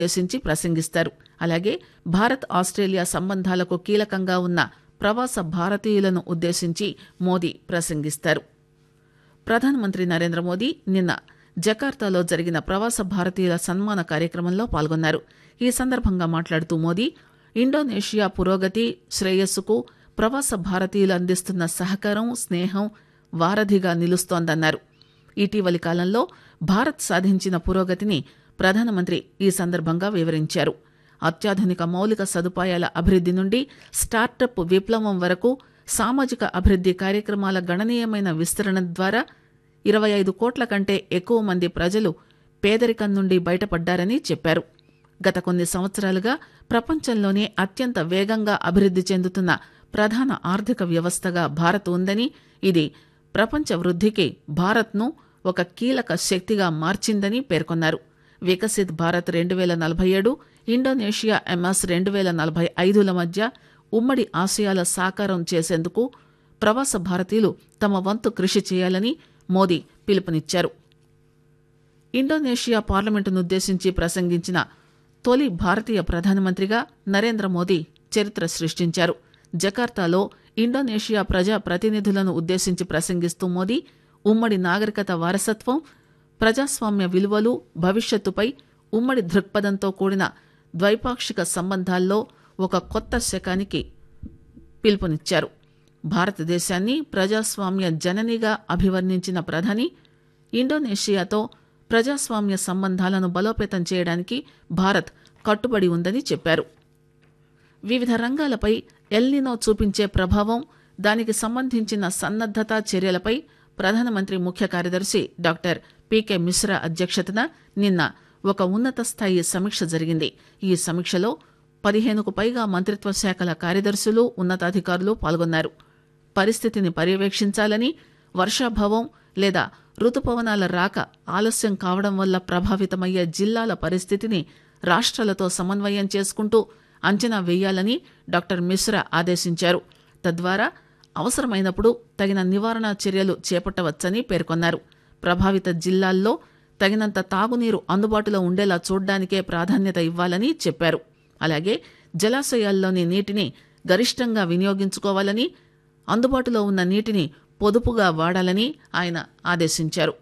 ఉద్దేశించి ప్రసంగిస్తారు అలాగే భారత్ ఆస్ట్రేలియా సంబంధాలకు కీలకంగా ఉన్న ప్రవాస భారతీయులను ఉద్దేశించి మోదీ ప్రసంగిస్తారు ప్రధానమంత్రి నరేంద్ర మోదీ నిన్న జకార్తాలో జరిగిన ప్రవాస భారతీయుల సన్మాన కార్యక్రమంలో పాల్గొన్నారు ఈ సందర్భంగా మాట్లాడుతూ మోదీ ఇండోనేషియా పురోగతి శ్రేయస్సుకు ప్రవాస భారతీయులు అందిస్తున్న సహకారం స్నేహం వారధిగా నిలుస్తోందన్నారు ఇటీవలి కాలంలో భారత్ సాధించిన పురోగతిని ప్రధానమంత్రి ఈ సందర్భంగా వివరించారు అత్యాధునిక మౌలిక సదుపాయాల అభివృద్ది నుండి స్టార్టప్ విప్లవం వరకు సామాజిక అభివృద్ది కార్యక్రమాల గణనీయమైన విస్తరణ ద్వారా ఇరవై ఐదు కోట్ల కంటే ఎక్కువ మంది ప్రజలు పేదరికం నుండి బయటపడ్డారని చెప్పారు గత కొన్ని సంవత్సరాలుగా ప్రపంచంలోనే అత్యంత వేగంగా అభివృద్ది చెందుతున్న ప్రధాన ఆర్థిక వ్యవస్థగా భారత్ ఉందని ఇది ప్రపంచ వృద్ధికి భారత్ను ఒక కీలక శక్తిగా మార్చిందని పేర్కొన్నారు వికసిత్ భారత్ రెండు వేల నలభై ఏడు ఇండోనేషియా ఎంఎస్ రెండు వేల నలభై ఐదుల మధ్య ఉమ్మడి ఆశయాల సాకారం చేసేందుకు ప్రవాస భారతీయులు తమ వంతు కృషి చేయాలని మోదీ పిలుపునిచ్చారు ఇండోనేషియా పార్లమెంటునుద్దేశించి ప్రసంగించిన తొలి భారతీయ ప్రధానమంత్రిగా నరేంద్ర మోదీ చరిత్ర సృష్టించారు జకార్తాలో ఇండోనేషియా ప్రజా ప్రతినిధులను ఉద్దేశించి ప్రసంగిస్తూ మోదీ ఉమ్మడి నాగరికత వారసత్వం ప్రజాస్వామ్య విలువలు భవిష్యత్తుపై ఉమ్మడి దృక్పథంతో కూడిన ద్వైపాక్షిక సంబంధాల్లో ఒక కొత్త శకానికి పిలుపునిచ్చారు భారతదేశాన్ని ప్రజాస్వామ్య జననిగా అభివర్ణించిన ప్రధాని ఇండోనేషియాతో ప్రజాస్వామ్య సంబంధాలను బలోపేతం చేయడానికి భారత్ కట్టుబడి ఉందని చెప్పారు వివిధ రంగాలపై ఎల్నినో చూపించే ప్రభావం దానికి సంబంధించిన సన్నద్దత చర్యలపై ప్రధానమంత్రి ముఖ్య కార్యదర్శి డాక్టర్ పీకే మిశ్రా అధ్యక్షతన నిన్న ఒక ఉన్నత స్థాయి సమీక్ష జరిగింది ఈ సమీక్షలో పదిహేనుకు పైగా మంత్రిత్వ శాఖల కార్యదర్శులు ఉన్నతాధికారులు పాల్గొన్నారు పరిస్థితిని పర్యవేక్షించాలని వర్షాభావం లేదా రుతుపవనాల రాక ఆలస్యం కావడం వల్ల ప్రభావితమయ్యే జిల్లాల పరిస్థితిని రాష్ట్రాలతో సమన్వయం చేసుకుంటూ అంచనా వేయాలని డాక్టర్ మిశ్రా ఆదేశించారు తద్వారా అవసరమైనప్పుడు తగిన నివారణ చర్యలు చేపట్టవచ్చని పేర్కొన్నారు ప్రభావిత జిల్లాల్లో తగినంత తాగునీరు అందుబాటులో ఉండేలా చూడ్డానికే ప్రాధాన్యత ఇవ్వాలని చెప్పారు అలాగే జలాశయాల్లోని నీటిని గరిష్టంగా వినియోగించుకోవాలని అందుబాటులో ఉన్న నీటిని పొదుపుగా వాడాలని ఆయన ఆదేశించారు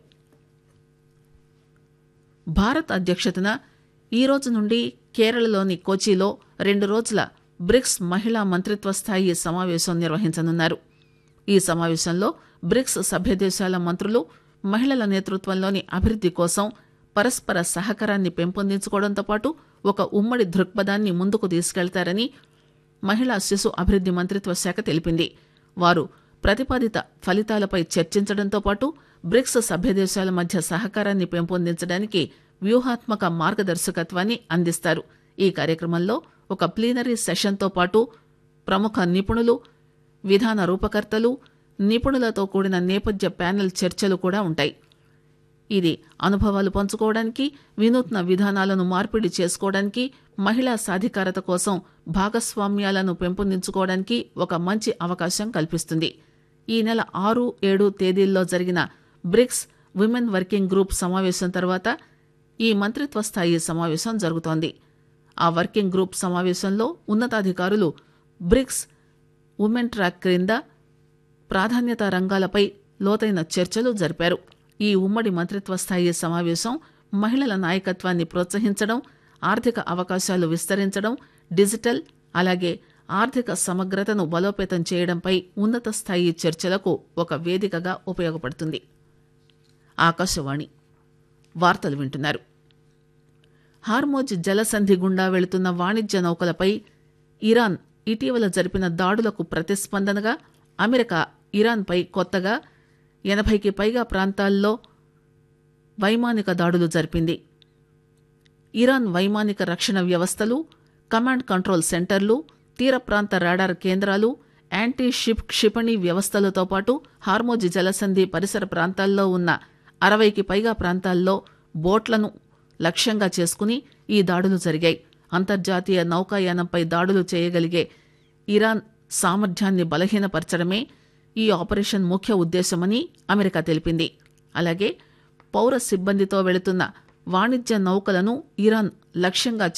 భారత్ అధ్యక్షతన ఈ రోజు నుండి కేరళలోని కోచిలో రెండు రోజుల బ్రిక్స్ మహిళా మంత్రిత్వ స్థాయి సమావేశం నిర్వహించనున్నారు ఈ సమావేశంలో బ్రిక్స్ సభ్యదేశాల మంత్రులు మహిళల నేతృత్వంలోని అభివృద్ది కోసం పరస్పర సహకారాన్ని పెంపొందించుకోవడంతో పాటు ఒక ఉమ్మడి దృక్పథాన్ని ముందుకు తీసుకెళ్తారని మహిళా శిశు అభివృద్ది మంత్రిత్వ శాఖ తెలిపింది వారు ప్రతిపాదిత ఫలితాలపై చర్చించడంతో పాటు బ్రిక్స్ సభ్యదేశాల మధ్య సహకారాన్ని పెంపొందించడానికి వ్యూహాత్మక మార్గదర్శకత్వాన్ని అందిస్తారు ఈ కార్యక్రమంలో ఒక ప్లీనరీ సెషన్తో పాటు ప్రముఖ నిపుణులు విధాన రూపకర్తలు నిపుణులతో కూడిన నేపథ్య ప్యానెల్ చర్చలు కూడా ఉంటాయి ఇది అనుభవాలు పంచుకోవడానికి వినూత్న విధానాలను మార్పిడి చేసుకోవడానికి మహిళా సాధికారత కోసం భాగస్వామ్యాలను పెంపొందించుకోవడానికి ఒక మంచి అవకాశం కల్పిస్తుంది ఈ నెల ఆరు ఏడు తేదీల్లో జరిగిన బ్రిక్స్ విమెన్ వర్కింగ్ గ్రూప్ సమావేశం తర్వాత ఈ మంత్రిత్వ స్థాయి సమావేశం జరుగుతోంది ఆ వర్కింగ్ గ్రూప్ సమావేశంలో ఉన్నతాధికారులు బ్రిక్స్ ఉమెన్ ట్రాక్ క్రింద ప్రాధాన్యత రంగాలపై లోతైన చర్చలు జరిపారు ఈ ఉమ్మడి మంత్రిత్వ స్థాయి సమావేశం మహిళల నాయకత్వాన్ని ప్రోత్సహించడం ఆర్థిక అవకాశాలు విస్తరించడం డిజిటల్ అలాగే ఆర్థిక సమగ్రతను బలోపేతం చేయడంపై ఉన్నత స్థాయి చర్చలకు ఒక వేదికగా ఉపయోగపడుతుంది ఆకాశవాణి వార్తలు వింటున్నారు హార్మోజ్ జలసంధి గుండా వెళుతున్న వాణిజ్య నౌకలపై ఇరాన్ ఇటీవల జరిపిన దాడులకు ప్రతిస్పందనగా అమెరికా ఇరాన్పై కొత్తగా ఎనభైకి పైగా ప్రాంతాల్లో వైమానిక దాడులు జరిపింది ఇరాన్ వైమానిక రక్షణ వ్యవస్థలు కమాండ్ కంట్రోల్ సెంటర్లు తీర ప్రాంత రాడార్ కేంద్రాలు యాంటీ షిప్ క్షిపణి వ్యవస్థలతో పాటు హార్మోజ్ జలసంధి పరిసర ప్రాంతాల్లో ఉన్న అరవైకి పైగా ప్రాంతాల్లో బోట్లను లక్ష్యంగా చేసుకుని ఈ దాడులు జరిగాయి అంతర్జాతీయ నౌకాయానంపై దాడులు చేయగలిగే ఇరాన్ సామర్థ్యాన్ని బలహీనపరచడమే ఈ ఆపరేషన్ ముఖ్య ఉద్దేశమని అమెరికా తెలిపింది అలాగే పౌర సిబ్బందితో వెళుతున్న వాణిజ్య నౌకలను ఇరాన్ లక్ష్యంగా